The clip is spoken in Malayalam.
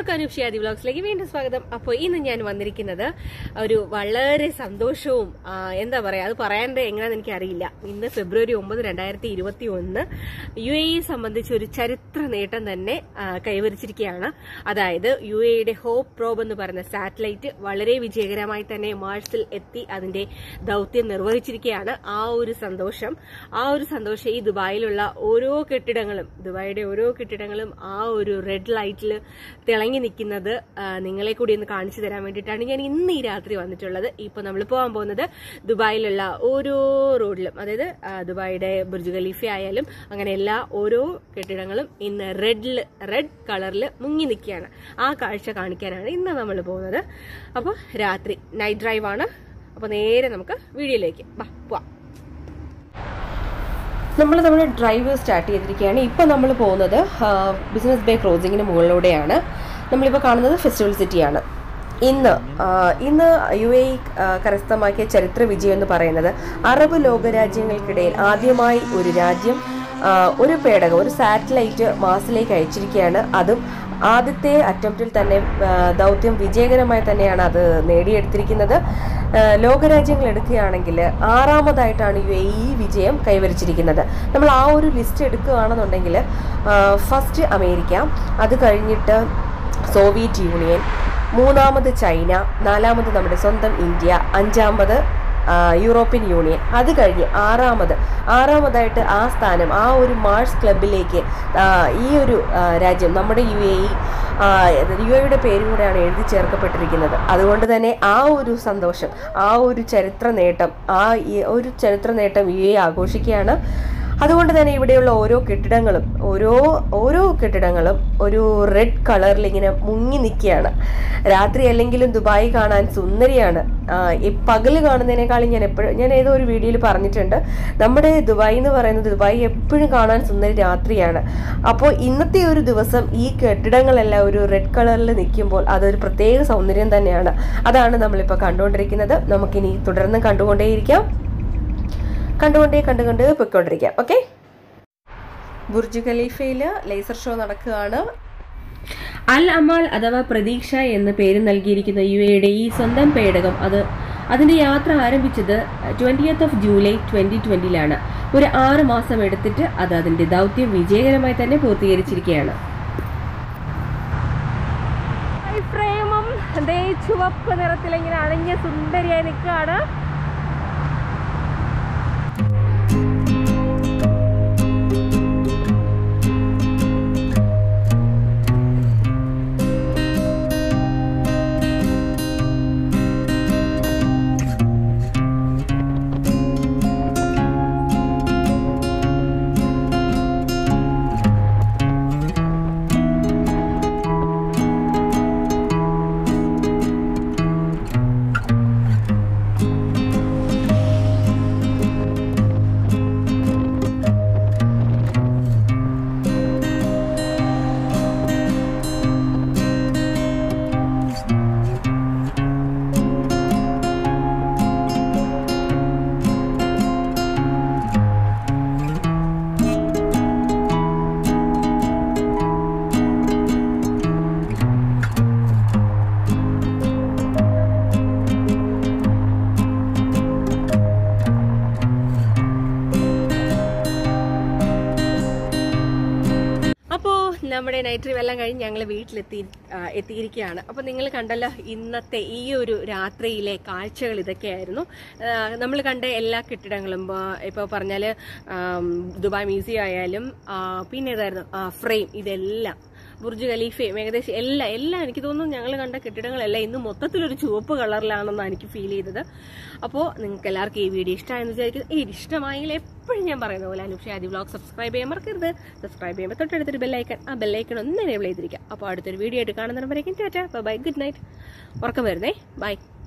എല്ലാവർക്കും അനുപ്ഷിയാദി വ്ളോഗ്സിലേക്ക് വീണ്ടും സ്വാഗതം അപ്പോൾ ഇന്ന് ഞാൻ വന്നിരിക്കുന്നത് ഒരു വളരെ സന്തോഷവും ആ, എന്താ പറയാ അത് പറയാണ്ട് എങ്ങനെയാന്ന് എനിക്ക് അറിയില്ല ഇന്ന് ഫെബ്രുവരി ഒമ്പത് രണ്ടായിരത്തി ഇരുപത്തി ഒന്ന് യു എ സംബന്ധിച്ച് ഒരു ചരിത്ര നേട്ടം തന്നെ ആ, കൈവരിച്ചിരിക്കുകയാണ് അതായത് യു എയുടെ ഹോപ്പ് പ്രോബ് എന്ന് പറയുന്ന സാറ്റലൈറ്റ് വളരെ വിജയകരമായി തന്നെ മാർസിൽ എത്തി അതിന്റെ ദൗത്യം നിർവഹിച്ചിരിക്കുകയാണ് ആ ഒരു സന്തോഷം ആ ഒരു സന്തോഷം ഈ ദുബായിലുള്ള ഓരോ കെട്ടിടങ്ങളും ദുബായിയുടെ ഓരോ കെട്ടിടങ്ങളും ആ ഒരു റെഡ് ലൈറ്റിൽ തിളങ്ങി നിൽക്കുന്നത് ആ, നിങ്ങളെ കൂടി ഒന്ന് കാണിച്ചു തരാൻ വേണ്ടിയിട്ടാണ് ഞാൻ ഇന്ന് ഈ രാത്രി വന്നിട്ടുള്ളത് ഇപ്പോൾ നമ്മൾ പോകാൻ പോകുന്നത് ദുബായിലുള്ള ഓരോ റോഡിലും അതായത് ആ, ദുബായിയുടെ ബുർജ് ഖലീഫ ആയാലും അങ്ങനെ എല്ലാ ഓരോ കെട്ടിടങ്ങളും ഇന്ന് റെഡിൽ റെഡ് കളറിൽ മുങ്ങി നിൽക്കുകയാണ് ആ കാഴ്ച കാണിക്കാനാണ് ഇന്ന് നമ്മൾ പോകുന്നത് അപ്പോൾ രാത്രി നൈറ്റ് ഡ്രൈവ് ആണ് അപ്പോൾ നേരെ നമുക്ക് വീഡിയോയിലേക്ക് വാ പോവാം നമ്മൾ നമ്മുടെ ഡ്രൈവ് സ്റ്റാർട്ട് ചെയ്തിരിക്കുകയാണ് ഇപ്പോൾ നമ്മൾ പോകുന്നത് ബിസിനസ് ബേ ക്രോസിങ്ങിന് മുകളിലൂടെയാണ് നമ്മളിപ്പോൾ കാണുന്നത് ഫെസ്റ്റിവൽ സിറ്റിയാണ് ഇന്ന് ആ, ഇന്ന് യു എ കരസ്ഥമാക്കിയ ചരിത്ര വിജയം എന്ന് പറയുന്നത് അറബ് ലോകരാജ്യങ്ങൾക്കിടയിൽ ആദ്യമായി ഒരു രാജ്യം ആ, ഒരു പേടകം ഒരു സാറ്റലൈറ്റ് മാസിലേക്ക് അയച്ചിരിക്കുകയാണ് അതും ആദ്യത്തെ അറ്റംപ്റ്റിൽ തന്നെ ആ, ദൗത്യം വിജയകരമായി തന്നെയാണ് അത് നേടിയെടുത്തിരിക്കുന്നത് ആ, ലോകരാജ്യങ്ങൾ എടുക്കുകയാണെങ്കിൽ ആറാമതായിട്ടാണ് യു എ ഈ വിജയം കൈവരിച്ചിരിക്കുന്നത് നമ്മൾ ആ ഒരു ലിസ്റ്റ് എടുക്കുകയാണെന്നുണ്ടെങ്കിൽ ഫസ്റ്റ് അമേരിക്ക അത് കഴിഞ്ഞിട്ട് സോവിയറ്റ് യൂണിയൻ മൂന്നാമത് ചൈന നാലാമത് നമ്മുടെ സ്വന്തം ഇന്ത്യ അഞ്ചാമത് ആ, യൂറോപ്യൻ യൂണിയൻ അത് കഴിഞ്ഞ് ആറാമത് ആറാമതായിട്ട് ആ സ്ഥാനം ആ ഒരു മാർസ് ക്ലബിലേക്ക് ആ, ഈ ഒരു ആ, രാജ്യം നമ്മുടെ യു എ ഇ യു എയുടെ പേരും കൂടെയാണ് എഴുതി ചേർക്കപ്പെട്ടിരിക്കുന്നത് അതുകൊണ്ട് തന്നെ ആ ഒരു സന്തോഷം ആ ഒരു ചരിത്ര നേട്ടം ആ ഈ ഒരു ചരിത്ര നേട്ടം യു എ ആഘോഷിക്കുകയാണ് അതുകൊണ്ട് തന്നെ ഇവിടെയുള്ള ഓരോ കെട്ടിടങ്ങളും ഓരോ ഓരോ കെട്ടിടങ്ങളും ഒരു റെഡ് കളറിൽ ഇങ്ങനെ മുങ്ങി നിൽക്കുകയാണ് രാത്രി അല്ലെങ്കിലും ദുബായ് കാണാൻ സുന്ദരിയാണ് ആഹ് ഈ പകല് കാണുന്നതിനേക്കാളും ഞാൻ എപ്പോഴും ഞാൻ ഏതോ ഒരു വീഡിയോയിൽ പറഞ്ഞിട്ടുണ്ട് നമ്മുടെ ദുബായ് എന്ന് പറയുന്നത് ദുബായ് എപ്പോഴും കാണാൻ സുന്ദരി രാത്രിയാണ് അപ്പോൾ ഇന്നത്തെ ഒരു ദിവസം ഈ കെട്ടിടങ്ങളെല്ലാം ഒരു റെഡ് കളറിൽ നിൽക്കുമ്പോൾ അതൊരു പ്രത്യേക സൗന്ദര്യം തന്നെയാണ് അതാണ് നമ്മളിപ്പോൾ കണ്ടുകൊണ്ടിരിക്കുന്നത് നമുക്കിനി തുടർന്ന് കണ്ടുകൊണ്ടേയിരിക്കാം കണ്ടുകൊണ്ടേ കണ്ടുകൊണ്ട് പൊയ്ക്കൊണ്ടിരിക്കാം ഓക്കെ ബുർജ് ഖലീഫയിൽ ലേസർ ഷോ നടക്കുകയാണ് അൽ അമാൽ അഥവാ പ്രതീക്ഷ എന്ന പേര് നൽകിയിരിക്കുന്ന യു എയുടെ ഈ സ്വന്തം പേടകം അത് അതിന്റെ യാത്ര ആരംഭിച്ചത് ട്വന്റിയത്ത് ഓഫ് ജൂലൈ ട്വന്റി ട്വന്റിയിലാണ് ഒരു ആറ് മാസം എടുത്തിട്ട് അത് അതിന്റെ ദൗത്യം വിജയകരമായി തന്നെ പൂർത്തീകരിച്ചിരിക്കുകയാണ് ഫ്രെയിമും ചുവപ്പ് നിറത്തിൽ ഇങ്ങനെ അണിഞ്ഞ സുന്ദരിയായി നിൽക്കുകയാണ് അപ്പോൾ നമ്മുടെ നൈറ്റ് ഡ്രൈവ് എല്ലാം കഴിഞ്ഞ് ഞങ്ങൾ വീട്ടിലെത്തി ആ, എത്തിയിരിക്കുകയാണ് അപ്പോൾ നിങ്ങൾ കണ്ടല്ലോ ഇന്നത്തെ ഈ ഒരു രാത്രിയിലെ കാഴ്ചകൾ ഇതൊക്കെയായിരുന്നു നമ്മൾ കണ്ട എല്ലാ കെട്ടിടങ്ങളും ഇപ്പോൾ പറഞ്ഞാൽ ദുബായ് മ്യൂസിയം ആയാലും ആ, പിന്നെ ഏതായിരുന്നു ഫ്രെയിം ഇതെല്ലാം ബുർജ് ഖലീഫയും ഏകദേശം എല്ലാം എല്ലാം എനിക്ക് തോന്നുന്നു ഞങ്ങൾ കണ്ട കെട്ടിടങ്ങളെല്ലാം ഇന്ന് മൊത്തത്തിലൊരു ചുവപ്പ് കളറിലാണെന്നാണ് എനിക്ക് ഫീൽ ചെയ്തത് അപ്പോൾ നിങ്ങൾക്ക് എല്ലാവർക്കും ഈ വീഡിയോ ഇഷ്ടമായെന്ന് വിചാരിക്കുന്നത് ഈ ഇഷ്ടമായെങ്കിൽ എപ്പോഴും ഞാൻ പറയുന്ന പോലെ അനുഷ ആദ്യ വ്ളോഗ് സബ്സ്ക്രൈബ് ചെയ്യാൻ മറക്കരുത് സബ്സ്ക്രൈബ് ചെയ്യുമ്പോൾ തൊട്ടടുത്തൊരു ബെല്ലൈക്കൺ ആ ബെല്ലൈക്കൺ ഒന്ന് എനേബിൾ ചെയ്തിരിക്കാം അപ്പോൾ അടുത്തൊരു വീഡിയോ ആയിട്ട് കാണുന്നവരേക്കും ടാറ്റ ബൈ ഗുഡ് നൈറ്റ് ഉറക്കം വരുന്നേ ബൈ